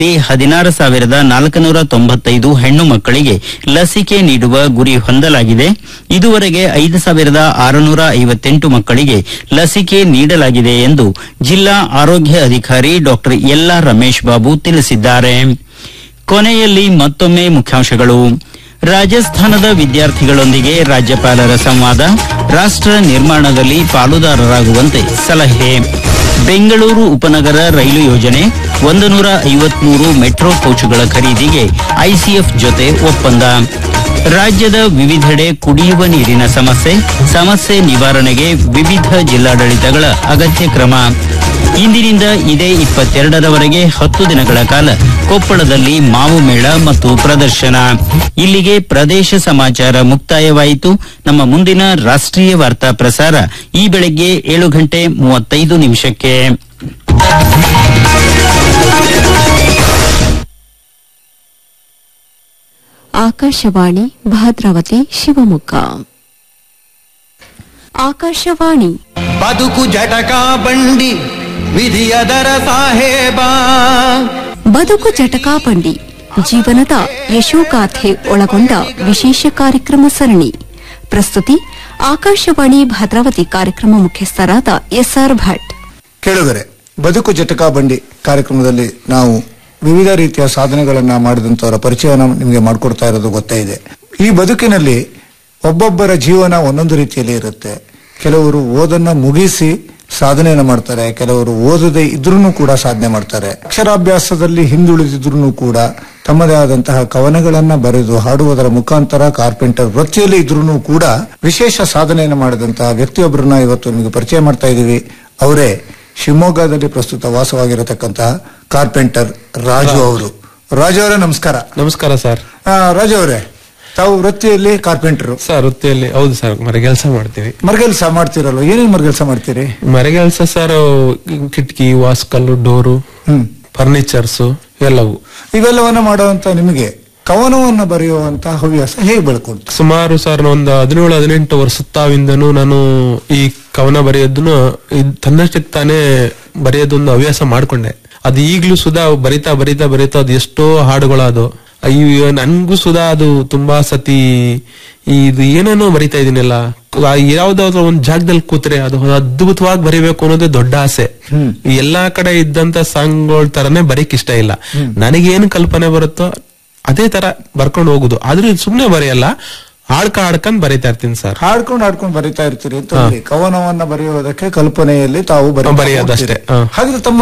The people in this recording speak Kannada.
ಹದಿನಾರು ಸಾವಿರದ ನಾಲ್ಕುನೂರ ತೊಂಬತ್ತೈದು ಹೆಣ್ಣು ಮಕ್ಕಳಿಗೆ ಲಸಿಕೆ ನೀಡುವ ಗುರಿ ಹೊಂದಲಾಗಿದೆ ಇದುವರೆಗೆ ಐದು ಸಾವಿರದ ಆರುನೂರ ಐವತ್ತೆಂಟು ಮಕ್ಕಳಿಗೆ ಲಸಿಕೆ ನೀಡಲಾಗಿದೆ ಎಂದು ಜಿಲ್ಲಾ ಆರೋಗ್ಯ ಅಧಿಕಾರಿ ಡಾಕ್ಟರ್ ಎಲ್ಲಾ ರಮೇಶ್ ಬಾಬು ತಿಳಿಸಿದ್ದಾರೆ ಕೊನೆಯಲ್ಲಿ ಮತ್ತೊಮ್ಮೆ ಮುಖ್ಯಾಂಶಗಳು ರಾಜಸ್ಥಾನದ ವಿದ್ಯಾರ್ಥಿಗಳೊಂದಿಗೆ ರಾಜ್ಯಪಾಲರ ಸಂವಾದ ರಾಷ್ಟ್ರ ನಿರ್ಮಾಣದಲ್ಲಿ ಪಾಲುದಾರರಾಗುವಂತೆ ಸಲಹೆ ಬೆಂಗಳೂರು ಉಪನಗರ ರೈಲು ಯೋಜನೆ ಒಂದು ನೂರ ಐವತ್ಮೂರು ಮೆಟ್ರೋ ಕೋಚುಗಳ ಖರೀದಿಗೆ ಐಸಿಎಫ್ ಜೊತೆ ಒಪ್ಪಂದ ರಾಜ್ಯದ ವಿವಿಧೆಡೆ ಕುಡಿಯುವ ನೀರಿನ ಸಮಸ್ಯೆ ಸಮಸ್ಯೆ ನಿವಾರಣೆಗೆ ವಿವಿಧ ಜಿಲ್ಲಾಡಳಿತಗಳ ಅಗತ್ಯ ಕ್ರಮ ಇಂದಿನಿಂದ ಇದೇ ಇಪ್ಪತ್ತೆರಡರವರೆಗೆ ಹತ್ತು ದಿನಗಳ ಕಾಲ ಕೊಪ್ಪಳದಲ್ಲಿ ಮಾವು ಮೇಳ ಮತ್ತು ಪ್ರದರ್ಶನ ಇಲ್ಲಿಗೆ ಪ್ರದೇಶ ಸಮಾಚಾರ ಮುಕ್ತಾಯವಾಯಿತು ನಮ್ಮ ಮುಂದಿನ ರಾಷ್ಟ್ರೀಯ ವಾರ್ತಾ ಪ್ರಸಾರ ಈ ಬೆಳಗ್ಗೆ ಏಳು ಗಂಟೆ ಮೂವತ್ತೈದು ನಿಮಿಷಕ್ಕೆ ಆಕಾಶವಾಣಿ ಭದ್ರಾವತಿ ಶಿವಮೊಗ್ಗ ಆಕಾಶವಾಣಿ ಬದುಕು ಜಟಕ ಬಂಡಿ ವಿಧಿಯದರ ಸಾಹೇಬ ಬದುಕು ಜಟಕಾ ಬಂಡಿ ಜೀವನದ ಯಶೋಗಾಥೆ ಒಳಗೊಂಡ ವಿಶೇಷ ಕಾರ್ಯಕ್ರಮ ಸರಣಿ ಪ್ರಸ್ತುತಿ ಆಕಾಶವಾಣಿ ಭದ್ರಾವತಿ ಕಾರ್ಯಕ್ರಮ ಮುಖ್ಯಸ್ಥರಾದ ಎಸ್ಆರ್ ಭಟ್ ಕೇಳುಗರೆ ಬದುಕು ಜಟಕಾ ಬಂಡಿ ಕಾರ್ಯಕ್ರಮದಲ್ಲಿ ನಾವು ವಿವಿಧ ರೀತಿಯ ಸಾಧನೆಗಳನ್ನ ಮಾಡಿದಂತವರ ಪರಿಚಯನ ನಿಮಗೆ ಮಾಡಿಕೊಡ್ತಾ ಇರೋದು ಗೊತ್ತೇ ಇದೆ ಈ ಬದುಕಿನಲ್ಲಿ ಒಬ್ಬೊಬ್ಬರ ಜೀವನ ಒಂದೊಂದು ರೀತಿಯಲ್ಲಿ ಇರುತ್ತೆ ಕೆಲವರು ಓದನ್ನ ಮುಗಿಸಿ ಸಾಧನೆಯನ್ನು ಮಾಡ್ತಾರೆ ಕೆಲವರು ಓದದೆ ಇದ್ರೂ ಕೂಡ ಸಾಧನೆ ಮಾಡ್ತಾರೆ ಅಕ್ಷರಾಭ್ಯಾಸದಲ್ಲಿ ಹಿಂದುಳಿದಿದ್ರು ಕೂಡ ತಮ್ಮದೇ ಆದಂತಹ ಕವನಗಳನ್ನ ಬರೆದು ಹಾಡುವುದರ ಮುಖಾಂತರ ಕಾರ್ಪೆಂಟರ್ ವೃತ್ತಿಯಲ್ಲಿ ಇದ್ರೂ ಕೂಡ ವಿಶೇಷ ಸಾಧನೆಯನ್ನು ಮಾಡಿದಂತಹ ವ್ಯಕ್ತಿಯೊಬ್ಬರನ್ನ ಇವತ್ತು ನಿಮಗೆ ಪರಿಚಯ ಮಾಡ್ತಾ ಇದ್ದೀವಿ ಅವರೇ ಶಿವಮೊಗ್ಗದಲ್ಲಿ ಪ್ರಸ್ತುತ ವಾಸವಾಗಿರತಕ್ಕಂತಹ ಕಾರ್ಪೆಂಟರ್ ರಾಜು ಅವರು ರಾಜು ಅವರೇ ನಮಸ್ಕಾರ ನಮಸ್ಕಾರ ಸರ್ ಆ, ರಾಜು ಅವರೇ ತಾವು ವೃತ್ತಿಯಲ್ಲಿ ಕಾರ್ಪೆಂಟರ್ ಸರ್ ವೃತ್ತಿಯಲ್ಲಿ ಹೌದು ಸರ್ ಮರಗೆಲ್ಸ ಮಾಡ್ತೀವಿ ಮರಗೆಲ್ಸ ಮಾಡ್ತೀರಲ್ವ ಏನೇನ್ ಮರಗೆಲ್ಸ ಮಾಡ್ತೀರಿ ಮರಗೆಲ್ಸ ಸರ್ ಕಿಟಕಿ ವಾಸ್ಕಲ್ಲು ಡೋರು ಹ್ಮ್ ಫರ್ನಿಚರ್ಸ್ ಎಲ್ಲವು ಇವೆಲ್ಲವನ್ನ ಮಾಡುವಂತ ನಿಮಗೆ ಕವನವನ್ನ ಬರೆಯುವಂತ ಹವ್ಯಾಸ ಹೇಗೆ ಬೆಳ್ಕೊಳ್ತು ಸುಮಾರು ಸರ್ ಒಂದು ಹದಿನೇಳು ಹದಿನೆಂಟು ವರ್ಷತ್ತಾವಿಂದನೂ ನಾನು ಈ ಕವನ ಬರೆಯೋದನ್ನು ಇದ್- ತನ್ನಷ್ಟಕ್ಕೆ ತಾನೇ ಬರೆಯೋದೊಂದು ಹವ್ಯಾಸ ಮಾಡ್ಕೊಂಡೆ ಅದು ಈಗ್ಲೂ ಸುಧಾ ಬರಿತಾ ಬರಿತಾ ಬರಿತಾ ಅದು ಎಷ್ಟೋ ಹಾಡುಗಳದು ಅಯ್ಯೋ ನನ್ಗೂ ಸುಧಾ ಅದು ತುಂಬಾ ಸತಿ ಇದು ಏನೇನೋ ಬರಿತಾ ಇದೀನಲ್ಲ ಆ ಯಾವ್ದಾದ್ರು ಒಂದ್ ಜಾಗದಲ್ಲಿ ಕೂತ್ರೆ ಅದು ಅದ್ಭುತವಾಗಿ ಬರಿಬೇಕು ಅನ್ನೋದೇ ದೊಡ್ಡ ಆಸೆ ಈ ಎಲ್ಲಾ ಕಡೆ ಇದ್ದಂತ ಸಾಂಗ್ಗಳ ತರನೇ ಬರೀಕ್ ಇಷ್ಟ ಇಲ್ಲ ನನಗೇನು ಕಲ್ಪನೆ ಬರುತ್ತೋ ಅದೇ ತರ ಬರ್ಕೊಂಡು ಹೋಗುದು ಆದ್ರೂ ಇದು ಸುಮ್ನೆ ಬರೆಯಲ್ಲ ಆಡ್ಕ ಆಡ್ಕೊಂಡ್ ಬರೀತಾ ಇರ್ತೀನಿ ಸರ್ ಹಾಡ್ಕೊಂಡು ಹಾಡ್ಕೊಂಡು ಬರಿತಾ ಇರ್ತೀರಿ ಅಂತ ಹೇಳಿ ಕವನವನ್ನ ಬರೆಯುವುದಕ್ಕೆ ಕಲ್ಪನೆಯಲ್ಲಿ ತಾವು ಬರೀತಾ ಬರೆಯೋದಷ್ಟೇ, ಹೋಗ್ತೀರಿ. ಹಾ. ಹಾಗಿದ್ರೆ ತಮ್ಮ